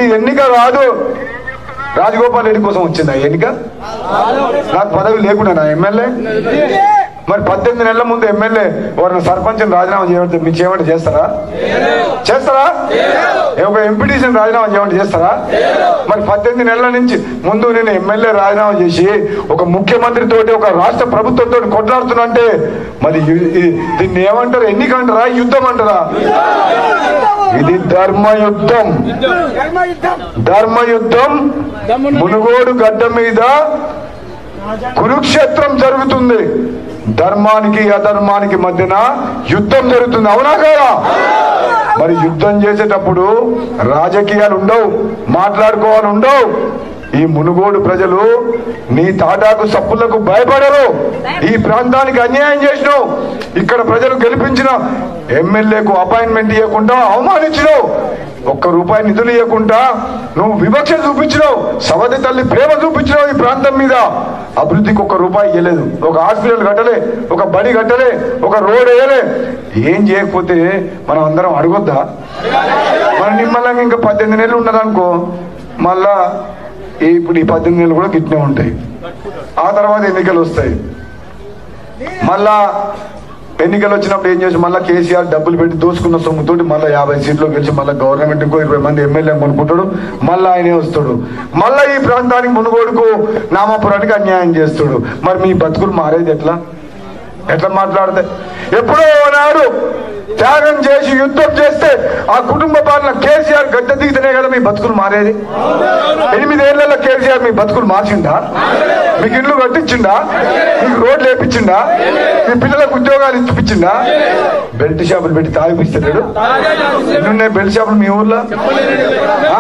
ఇది ఎన్నిక రాదు రాజగోపాల్ రెడ్డి కోసం వచ్చిందా ఎన్నిక నాకు పదవి లేకుండా నా ఎమ్మెల్యే మరి పద్దెనిమిది నెలల ముందు ఎమ్మెల్యే ఎవరైనా సర్పంచ్ రాజీనామా చేయమంటే మీకు చేయమంటే చేస్తారా చేస్తారా ఏ ఒక ఎంపీటీసీని రాజీనామా చేయమంటే చేస్తారా మరి పద్దెనిమిది నెలల నుంచి ముందు నేను ఎమ్మెల్యే రాజీనామా చేసి ఒక ముఖ్యమంత్రి తోటి ఒక రాష్ట్ర ప్రభుత్వంతో కొట్లాడుతున్నా అంటే మరి ఇ- ఇ- దీన్ని ఏమంటారు ఎన్నిక అంటారా యుద్ధం అంటారా ఇది ధర్మయుద్ధం ధర్మయుద్ధం మునుగోడు గడ్డ మీద కురుక్షేత్రం జరుగుతుంది ధర్మానికి అధర్మానికి మధ్యన యుద్ధం జరుగుతుంది అవునా కదా మరి యుద్ధం చేసేటప్పుడు రాజకీయాలు ఉండవు మాట్లాడుకోవాలి ఉండవు ఈ మునుగోడు ప్రజలు నీ తాటాకు సప్పులకు భయపడరు ఈ ప్రాంతానికి అన్యాయం చేసినావు ఇక్కడ ప్రజలు గెలిపించిన ఎమ్మెల్యేకు అపాయింట్మెంట్ ఇవ్వకుండా అవమానించినావు ఒక్క రూపాయి నిధులు ఇవ్వకుండా నువ్వు వివక్ష చూపించినావు సవతి తల్లి ప్రేమ చూపించినావు ఈ ప్రాంతం మీద అభివృద్ధికి ఒక్క రూపాయి ఇవ్వలేదు ఒక హాస్పిటల్ కట్టలే ఒక బడి కట్టలే ఒక రోడ్ వేయలే ఏం చేయకపోతే మనం అందరం అడగొద్దా మనం నిమ్మలంగా ఇంకా పద్దెనిమిది నెలలు ఉన్నదనుకో మళ్ళా ఈ- ఇప్పుడు ఈ పద్దెనిమిది నెలలు కూడా గిట్నే ఉంటాయి ఆ తర్వాత ఎన్నికలు వస్తాయి మళ్ళా ఎన్నికలు వచ్చినప్పుడు ఏం చేసి మళ్ళీ కేసీఆర్ డబ్బులు పెట్టి దోసుకున్న సొమ్ముతోటి మళ్ళీ యాభై సీట్లు గెలిచి మళ్ళీ గవర్నమెంట్ ఇంకో ఇరవై మంది ఎమ్మెల్యే కొనుక్కుంటాడు మళ్ళీ ఆయనే వస్తాడు మళ్ళీ ఈ ప్రాంతానికి మునుగోడుకు నామాపురానికి అన్యాయం చేస్తాడు మరి మీ బతుకులు మారేది ఎట్లా ఎట్లా మాట్లాడితే ఎప్పుడో నాడు త్యాగం చేసి యుద్ధం చేస్తే ఆ కుటుంబ పాలన కేసీఆర్ గడ్డ దిగితేనే కదా మీ బతుకులు మారేది ఎనిమిదేళ్లలో కేసీఆర్ మీ బతుకులు మార్చిండా మీకు ఇల్లు కట్టించిండా మీకు రోడ్లు వేపించిండా మీ పిల్లలకు ఉద్యోగాలు ఇప్పించిండా బెల్ట్ షాపులు పెట్టి తాగిపిస్తాడు ఎన్నున్నాయి బెల్ట్ షాపులు మీ ఊర్లో ఆ?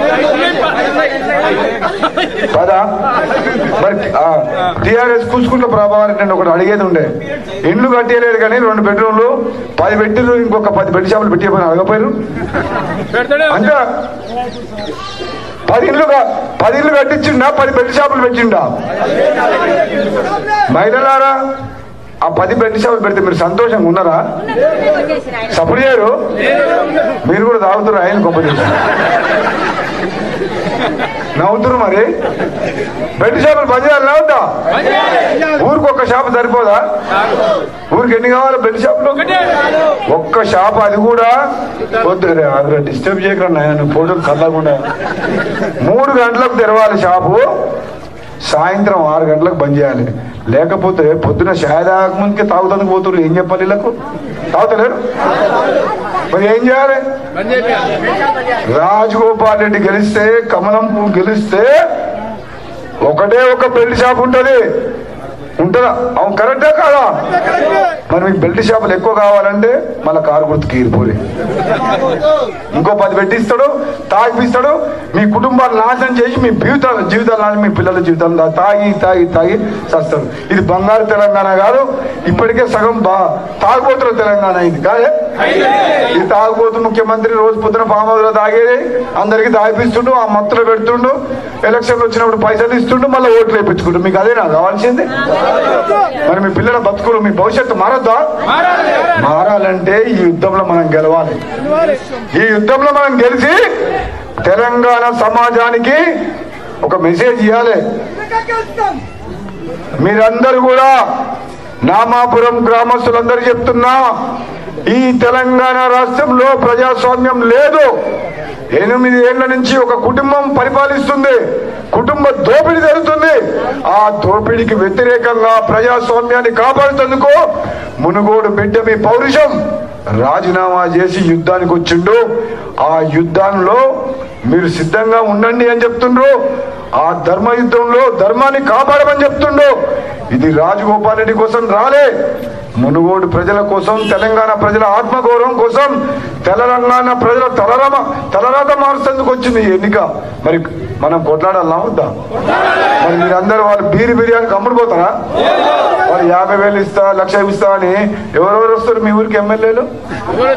పదా మరి టిఆర్ఎస్ కూసుకుంటే ప్రభావాన్ని నేను ఒకటి అడిగేది ఉండే ఇండ్లు కట్టేయలేదు కానీ రెండు బెడ్రూమ్లు పది పెట్టిరు ఇంకొక పది బెడ్ షాపులు పెట్టిపోయిన అడగపోయారు అంటే పది ఇల్లు క- పది ఇల్లు కట్టించిండా పది బెడ్ షాపులు పెట్టిండా మహిళలారా ఆ పది బెడ్ షాపులు పెడితే మీరు సంతోషంగా ఉన్నారా సపోర్ట్ చేయరు మీరు కూడా తాగుతారు ఆయన గొప్ప చేసి నవ్వుతురు మరి బెడ్ షాపులు బంద్ చేయాలి నవ్వుతా ఊరికి ఒక్క షాప్ సరిపోదా ఊరికి ఎన్ని కావాలి బెడ్ షాపులు ఒక్క షాప్ అది కూడా వద్దు రే, అది డిస్టర్బ్ చేయకుండా నాయన, ఫోటోలు చల్లకుండా మూడు గంటలకు తెరవాలి షాపు సాయంత్రం ఆరు గంటలకు బంద్ చేయాలి లేకపోతే పొద్దున షాయ్ ముందుకే తాగుతానికి పోతున్నారు ఏం చెప్పాలి వీళ్ళకు తాగుతలేరు మరి ఏం చేయాలి రాజగోపాల్ రెడ్డి గెలిస్తే కమలం పువ్వు గెలిస్తే ఒకటే ఒక బెల్ట్ షాప్ ఉంటది ఉంటుందా అవును కరెక్టే కాదా మరి మీకు బెల్ట్ షాపులు ఎక్కువ కావాలంటే మళ్ళీ కారు గుర్తుకి ఈరిపోయి ఇంకో పది పెట్టిస్తాడు తాగిపిస్తాడు మీ కుటుంబాన్ని నాశనం చేసి మీ జీవితాలు జీవితాలు నాశనం మీ పిల్లల జీవితాలు తా- తాగి తాగి తాగి చస్తారు ఇది బంగారు తెలంగాణ కాదు ఇప్పటికే సగం బా తాగుబోతున్న తెలంగాణ అయింది కాదే ఈ తాగుబోతు ముఖ్యమంత్రి రోజు పొద్దున పామలో తాగేది అందరికి తాగిపిస్తుండు ఆ మత్తులో పెడుతుండు ఎలక్షన్లు వచ్చినప్పుడు పైసలు ఇస్తుండు మళ్ళీ ఓట్లు వేయించుకుంటు మీకు అదేనా కావాల్సింది మరి మీ పిల్లల బతుకులు మీ భవిష్యత్తు మారద్దా మారాలంటే ఈ యుద్ధంలో మనం గెలవాలి ఈ యుద్ధంలో మనం గెలిచి తెలంగాణ సమాజానికి ఒక మెసేజ్ ఇవ్వాలి మీరందరూ కూడా నామాపురం గ్రామస్తులందరూ చెప్తున్నా ఈ తెలంగాణ రాష్ట్రంలో ప్రజాస్వామ్యం లేదు ఎనిమిది ఏళ్ల నుంచి ఒక కుటుంబం పరిపాలిస్తుంది కుటుంబ దోపిడీ జరుగుతుంది ఆ దోపిడీకి వ్యతిరేకంగా ప్రజాస్వామ్యాన్ని కాపాడుతందుకు మునుగోడు బిడ్డ మీ పౌరుషం రాజీనామా చేసి యుద్ధానికి వచ్చిండు ఆ యుద్ధంలో మీరు సిద్ధంగా ఉండండి అని చెప్తుండ్రు ఆ ధర్మ యుద్ధంలో ధర్మాన్ని కాపాడమని చెప్తుండు ఇది రాజగోపాల్ రెడ్డి కోసం రాలే మునుగోడు ప్రజల కోసం తెలంగాణ ప్రజల ఆత్మగౌరవం కోసం తెలంగాణ ప్రజల తలరమ తలరాత మారుస్తేందుకు వచ్చింది ఈ ఎన్నిక మరి మనం కొట్లాడాలా వద్దా మరి మీరందరూ వాళ్ళు బీరి బిర్యానీ అమ్ముడు పోతారా వాళ్ళు యాభై వేలు ఇస్తా లక్ష ఇస్తా అని ఎవరెవరు వస్తారు మీ ఊరికి ఎమ్మెల్యేలు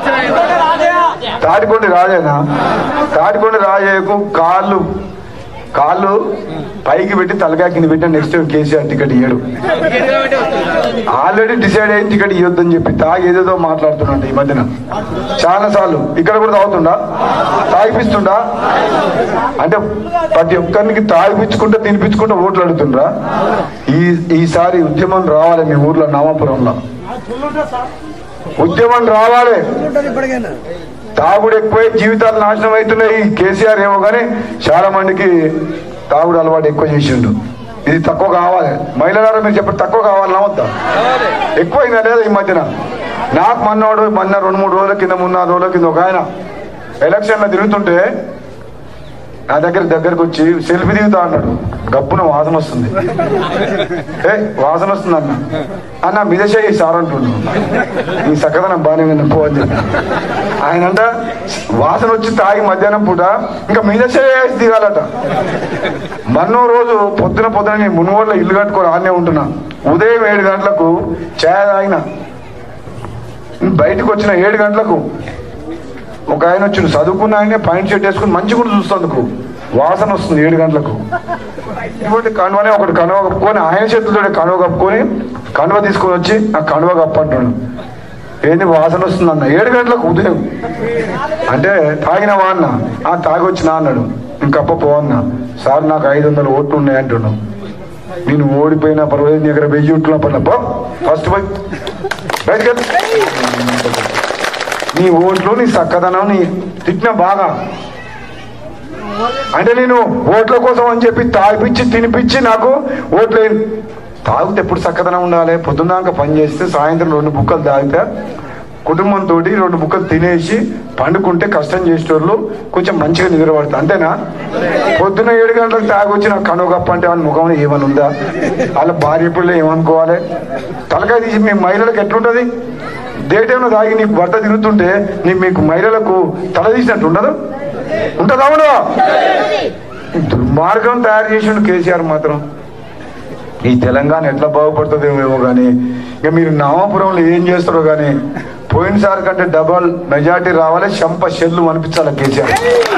తాటికొండి రాజేనా తాటికొండి రాజేకు కాళ్ళు కాళ్ళు పైకి పెట్టి తలకాయ కింద పెట్టిన నెక్స్ట్ టైం కేసీఆర్ టికెట్ ఇయ్యడు ఆల్రెడీ డిసైడ్ అయ్యి టికెట్ ఇవ్వద్దని చెప్పి తాగి ఏదేదో మాట్లాడుతున్నాడు ఈ మధ్యన చాలా సార్లు ఇక్కడ కూడా తాగుతుండా తాగిపిస్తుండా అంటే ప్రతి ఒక్కరికి తాగిపించుకుంటే తినిపించుకుంటే ఓట్లు అడుగుతుండ్రా ఈ ఈసారి ఉద్యమం రావాలి మీ ఊర్లో నామాపురంలో ఉద్యమం రావాలి తాగుడు ఎక్కువై జీవితాలు నాశనం అవుతున్నాయి కేసీఆర్ ఏమో కానీ చాలా మందికి తాగుడు అలవాటు ఎక్కువ చేసిండు ఇది తక్కువ కావాలి మహిళలారా మీరు చెప్పండి తక్కువ కావాలన్నా వద్దా ఎక్కువైందా లేదా ఈ మధ్యన నాకు మొన్నోడు మొన్న రెండు మూడు రోజుల కింద మూడు నాలుగు రోజుల కింద ఒక ఆయన ఎలక్షన్లో తిరుగుతుంటే నా దగ్గర దగ్గరకు వచ్చి సెల్ఫీ దిగుతా అన్నాడు గప్పున వాసన వస్తుంది ఏ వాసన వస్తుంది అన్న అన్న మీద చేయి సార్ అంటుండు ఈ సక్కదనం బాగానే ఉంది పో అని చెప్పి ఆయన అంట వాసన వచ్చి తాగి మధ్యాహ్నం పూట ఇంకా మీద చేసి దిగాలట మన్నో రోజు పొద్దున పొద్దున నేను మునుగోడులో ఇల్లు కట్టుకొని ఆడనే ఉంటున్నా ఉదయం ఏడు గంటలకు ఛాయ్ తాగిన బయటకు వచ్చిన ఏడు గంటలకు ఒక ఆయన వచ్చి చదువుకున్న ఆయనే పాయింట్ షర్ట్ వేసుకుని మంచి కూడా చూస్తందుకు వాసన వస్తుంది ఏడు గంటలకు ఇటువంటి కనువనే ఒకటి కనువ కప్పుకొని ఆయన చేతులతో కనువ కప్పుకొని కనువ తీసుకొని వచ్చి ఆ కనువ కప్పంటాడు ఏంది వాసన వస్తుంది అన్న ఏడు గంటలకు ఉదయం అంటే తాగినవా అన్న ఆ తాగి వచ్చినా అన్నాడు నేను కప్ప పో అన్న సార్ నాకు ఐదు వందల ఓట్లు ఉన్నాయి అంటున్నావు నేను ఓడిపోయినా పర్వాలేదు నీ దగ్గర వెయ్యి ఓట్లు పర్లేదు పో ఫస్ట్ పోయి బయటకు వెళ్ళు. నీ ఓట్లు నీ చక్కదనం నీ తిట్టిన బాగా అంటే నేను ఓట్ల కోసం అని చెప్పి తాగిపిచ్చి తినిపించి నాకు ఓట్లు వేయ- తాగితే ఎప్పుడు చక్కదనం ఉండాలి పొద్దున్నాక పని చేస్తే సాయంత్రం రెండు బుక్కలు తాగితే కుటుంబంతో రెండు బుక్కలు తినేసి పండుకుంటే కష్టం చేసేటోళ్ళు కొంచెం మంచిగా నిద్రపడతారు అంతేనా పొద్దున్న ఏడు గంటలకు తాగి వచ్చి నాకు కనువ కప్ప అంటే వాళ్ళ ముఖం ఏమని ఉందా వాళ్ళ భార్య పిల్లలు ఏమనుకోవాలి తలకాయ తీసి మీ మహిళలకు ఎట్లుంటది డే టైంలో తాగి నీకు భర్త తిరుగుతుంటే నీ మీకు మహిళలకు తల తీసినట్టు ఉండదు ఉంటుందా ఉండదా దుర్మార్గం తయారు చేసిండు కేసీఆర్ మాత్రం ఈ తెలంగాణ ఎట్లా బాగుపడుతుందేమో కానీ ఇక మీరు నామాపురంలో ఏం చేస్తారో కానీ పోయినసారి కంటే డబల్ మెజార్టీ రావాలి శంప షెల్లు అనిపించాలి కేసీఆర్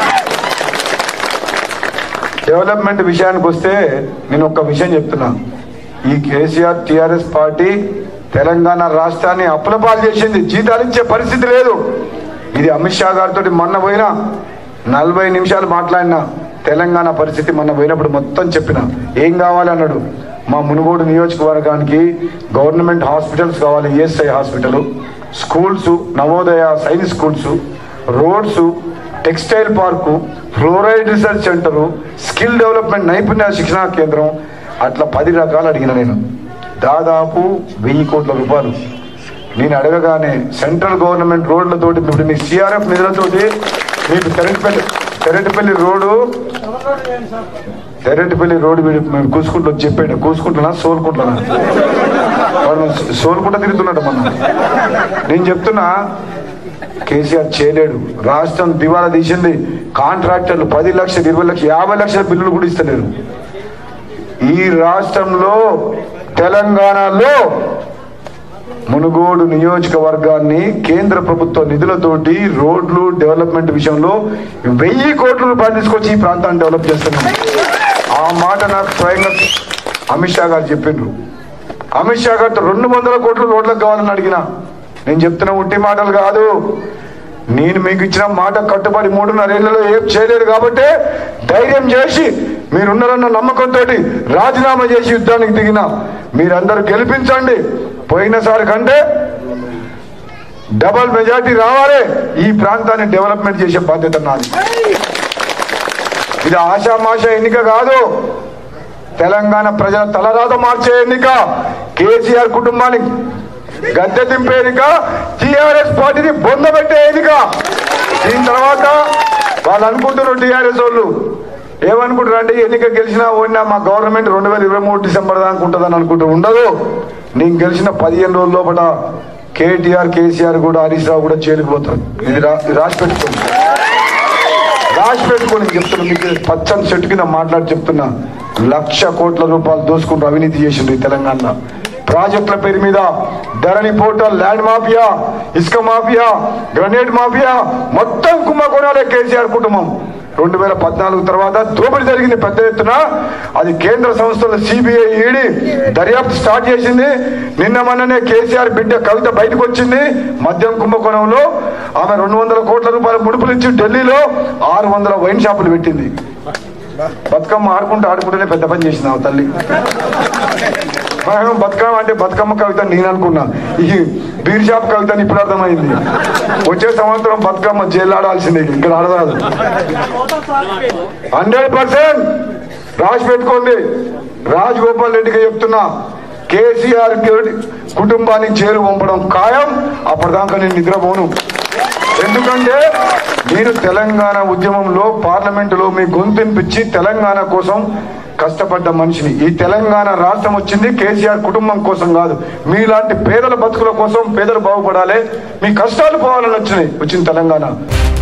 డెవలప్మెంట్ విషయానికి వస్తే నేను ఒక విషయం చెప్తున్నా ఈ కేసీఆర్ టిఆర్ఎస్ పార్టీ తెలంగాణ రాష్ట్రాన్ని అప్పులపాలు చేసింది జీతాలు ఇచ్చే పరిస్థితి లేదు ఇది అమిత్ షా గారితో మొన్న పోయినా నలభై నిమిషాలు మాట్లాడినా తెలంగాణ పరిస్థితి మొన్న పోయినప్పుడు మొత్తం చెప్పిన ఏం కావాలి అన్నాడు మా మునుగోడు నియోజకవర్గానికి గవర్నమెంట్ హాస్పిటల్స్ కావాలి ESI hospital schools Navodaya science schools roads textile park fluoride research centre skill development నైపుణ్య శిక్షణా కేంద్రం అట్లా పది రకాలు అడిగిన నేను దాదాపు వెయ్యి కోట్ల రూపాయలు నేను అడగగానే సెంట్రల్ గవర్నమెంట్ రోడ్లతోటి ఇప్పుడు మీ సిఆర్ఎఫ్ నిధులతోటి మీకు తెరటిపల్లి తెరటిపల్లి రోడ్డు తెరటిపల్లి రోడ్డు వీడు మేము కూసుకుంటూ వచ్చి చెప్పాడు కూసుకుంటున్నా సోలుకుంటున్నా వాడు సోలుకుంటా తిరుగుతున్నాడు మొన్న నేను చెప్తున్నా కేసీఆర్ చేయలేడు రాష్ట్రం దివాలా తీసింది కాంట్రాక్టర్లు పది లక్షలు ఇరవై లక్షలు యాభై లక్షల బిల్లులు కూడా ఇస్తలేరు ఈ రాష్ట్రంలో తెలంగాణలో మునుగోడు నియోజకవర్గాన్ని కేంద్ర ప్రభుత్వ నిధులతోటి రోడ్లు డెవలప్మెంట్ విషయంలో వెయ్యి కోట్ల రూపాయలు తీసుకొచ్చి ఈ ప్రాంతాన్ని డెవలప్ చేస్తున్నాం ఆ మాట నాకు స్వయంగా అమిత్ షా గారు చెప్పిండ్రు అమిత్ షా గారితో రెండు వందల కోట్లు రోడ్లకు కావాలని అడిగిన నేను చెప్తున్న ఉట్టి మాటలు కాదు నేను మీకు ఇచ్చిన మాట కట్టుబడి మూడున్నరేళ్లలో ఏం చేయలేదు కాబట్టి ధైర్యం చేసి మీరున్నారన్న నమ్మకంతో రాజీనామా చేసి యుద్ధానికి దిగిన మీరందరూ గెలిపించండి పోయినసారి కంటే డబల్ మెజార్టీ రావాలి ఈ ప్రాంతాన్ని డెవలప్మెంట్ చేసే బాధ్యత నాది ఇది ఆషామాష ఎన్నిక కాదు తెలంగాణ ప్రజల తలరాత మార్చే ఎన్నిక కేసీఆర్ కుటుంబానికి గద్దె దింపే ఎన్నిక టీఆర్ఎస్ పార్టీని బొందబెట్టే ఎన్నిక దీని తర్వాత వాళ్ళు అనుకుంటున్నారు టీఆర్ఎస్ వాళ్ళు ఏమనుకుంటారు అంటే ఎన్నిక గెలిచినా ఓడినా మా గవర్నమెంట్ రెండు వేల ఇరవై మూడు డిసెంబర్ దాకా ఉంటుందని అనుకుంటూ ఉండదు నేను గెలిచిన పదిహేను రోజుల లోపల కేటీఆర్ కేసీఆర్ కూడా హరీష్ రావు కూడా జైలుకు పోతారు ఇది రా- ఇది రాసి పెట్టుకోండి రాసి పెట్టుకొని చెప్తున్నా మీకు పచ్చని చెట్టు కింద మాట్లాడి చెప్తున్నా లక్ష కోట్ల రూపాయలు దోసుకుంటూ అవినీతి చేసిండు ఈ తెలంగాణలో ప్రాజెక్టుల పేరు మీద ధరణి పోర్టల్ ల్యాండ్ మాఫియా ఇసుక మాఫియా గ్రనేడ్ మాఫియా మొత్తం కుంభకోణాలే కేసీఆర్ కుటుంబం రెండు వేల పద్నాలుగు తర్వాత దోపిడీ జరిగింది పెద్ద ఎత్తున అది కేంద్ర సంస్థలు సిబిఐ ఈడి దర్యాప్తు స్టార్ట్ చేసింది నిన్న మొన్ననే కేసీఆర్ బిడ్డ కవిత బయటకు వచ్చింది మద్యం కుంభకోణంలో ఆమె రెండు వందల కోట్ల రూపాయల ముడుపులు ఇచ్చి ఢిల్లీలో ఆరు వందల వైన్ షాపులు పెట్టింది బతుకమ్మ ఆడుకుంటూ ఆడుకుంటూనే పెద్ద పని చేసింది ఆ తల్లి మనం బతుకమ్మ అంటే బతుకమ్మ కవిత నేను అనుకున్నా ఈ బీర్ షాప్ కవిత అని ఇప్పుడు అర్థమైంది వచ్చే సంవత్సరం బతుకమ్మ జైలు ఆడాల్సిందే ఇక్కడ ఆడరాదు హండ్రెడ్ పర్సెంట్ రాసి పెట్టుకోండి రాజగోపాల్ రెడ్డికి చెప్తున్నా కేసీఆర్ కుటుంబానికి జైలు పంపడం ఖాయం అప్పటిదాకా నేను నిద్రపోను ఎందుకంటే మీరు తెలంగాణ ఉద్యమంలో పార్లమెంటులో మీ గొంతునిపించి తెలంగాణ కోసం కష్టపడ్డ మనిషిని ఈ తెలంగాణ రాష్ట్రం వచ్చింది కేసీఆర్ కుటుంబం కోసం కాదు మీలాంటి పేదల బతుకుల కోసం పేదలు బాగుపడాలి మీ కష్టాలు పోవాలని వచ్చినాయి వచ్చింది తెలంగాణ